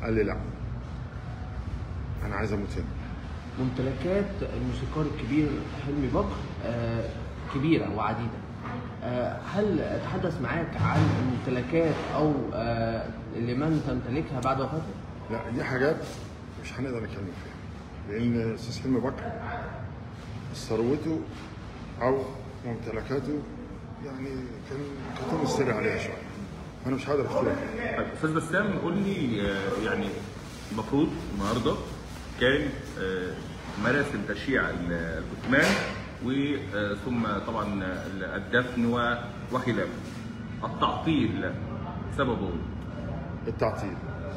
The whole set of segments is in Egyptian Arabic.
قال لي لا انا عايز اموت هنا ممتلكات الموسيقار الكبير حلمي بكر آه، كبيرة وعديدة آه، هل تحدث معاك عن الممتلكات أو آه، لمن تمتلكها بعد وفاته؟ لا دي حاجات مش هنقدر نتكلم فيها لان استاذ حلمي بكر ثروته او ممتلكاته يعني كان كتم السر عليها شويه فانا مش هقدر افتكر فيها طيب استاذ بسام قول لي آه، يعني المفروض النهارده كان آه، مراسم تشييع ال- الكتمان وثم طبعا الدفن و- وخلافه التعطيل سببه إيه؟ التعطيل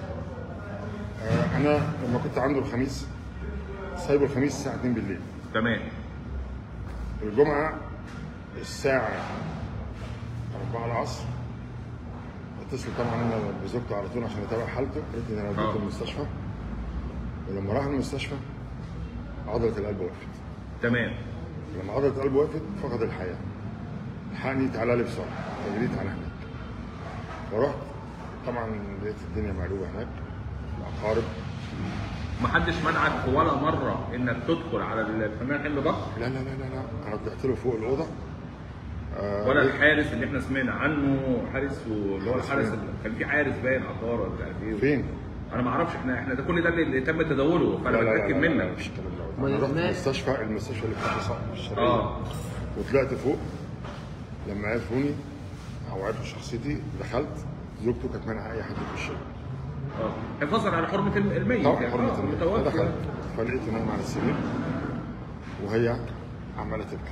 آه، انا لما كنت عنده الخميس سايبه الخميس الساعه 2 بالليل تمام الجمعه الساعه 4 العصر اتصل طبعا انا بزوجته على طول عشان اتابع حالته قالت لي انا آه. وديته المستشفى ولما راح المستشفى عضله القلب وقفت تمام لما عضله القلب وقفت فقد الحياه الحقني تعالى لي بسرعه فجريت على هناك فرحت طبعا لقيت الدنيا مقلوبه هناك الاقارب محدش منعك ولا مره انك تدخل على الفنان حلمي بكر لا لا لا لا لا انا طلعت له فوق الاوضه آه، ولا الحارس اللي احنا سمعنا عنه حارس اللي هو حارس الحارس فين؟ اللي كان في حارس باين عطاره ولا مش عارف ايه فين؟ انا ما اعرفش احنا احنا ده كل ده اللي تم تداوله فانا لا لا لا بتاكد لا لا، منك مفيش الكلام ده ما انا رحت يسمعش. المستشفى المستشفى اللي في الشرقيه الشرقيه اه وطلعت فوق لما عرفوني او عرفوا شخصيتي دخلت زوجته كانت مانعه اي حد يخش اه حفاظا على حرمه الميت طبعا يعني. حرمه آه، الموت متوفى فدخلت فلقيته نايم على السرير وهي عماله تبكي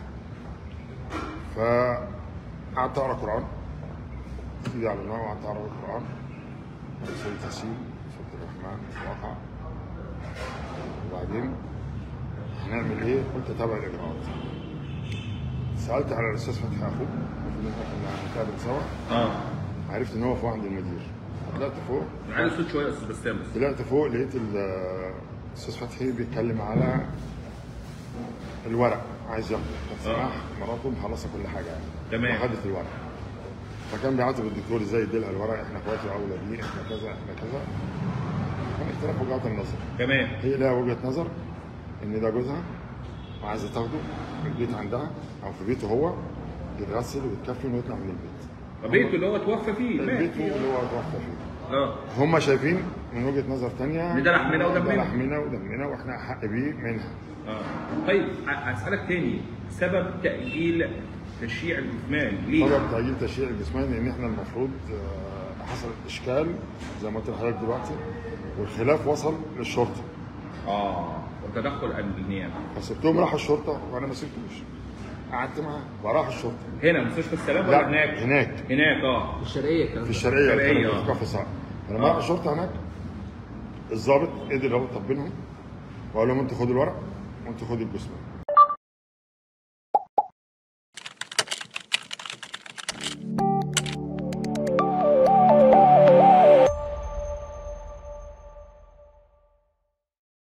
فقعدت اقرا قران ايدي على النار وقعدت اقرا القران سوره ياسين سوره الرحمن الواقع وبعدين هنعمل ايه؟ قلت اتابع الاجراءات سالت على الاستاذ فتحي اخوه المفروض ان احنا كنا هنتقابل سوا اه عرفت ان هو فوق عند المدير طلعت فوق عايز صوت شويه يا استاذ بسام بس طلعت فوق لقيت ال- الاستاذ فتحي بيتكلم على الورق عايز ياخده كانت آه. سماح مراته مخلصه كل حاجه يعني تمام. وخدت الورق فكان بيعاتب الدكتور ازاي يديلها الورق احنا اخواتي اولى بيه احنا كذا احنا كذا كان اختلاف وجهات النظر تمام هي لها وجهه نظر ان ده جوزها وعايزه تاخده في البيت عندها او في بيته هو يتغسل ويتكفن ويطلع من البيت بيته اللي هو توفى فيه مات البيت فيه. اللي هو توفى فيه اه هم شايفين من وجهه نظر تانية إن ده لحمنا ودمنا. ده لحمنا ودمنا واحنا احق بيه منها اه طيب ع- اسالك تاني سبب تاجيل تشييع الجثمان ليه؟ سبب تأجيل تشييع الجسمان ان احنا المفروض آه، حصل اشكال زي ما قلت لحضرتك دلوقتي والخلاف وصل للشرطه اه وتدخل النيابه فسبتهم راحوا الشرطه وانا ما سبتوش قعدت معاه وراح الشرطه هنا مستشفى السلام ولا لا هناك؟ هناك هناك اه في الشرقية الكلام في ده. الشرقيه الشرقية، كانوا آه. في كفر صعب فلما راح الشرطه هناك الضابط قدر يربط بينهم وقال لهم انتوا خدوا الورق وانتوا خدوا الجثمان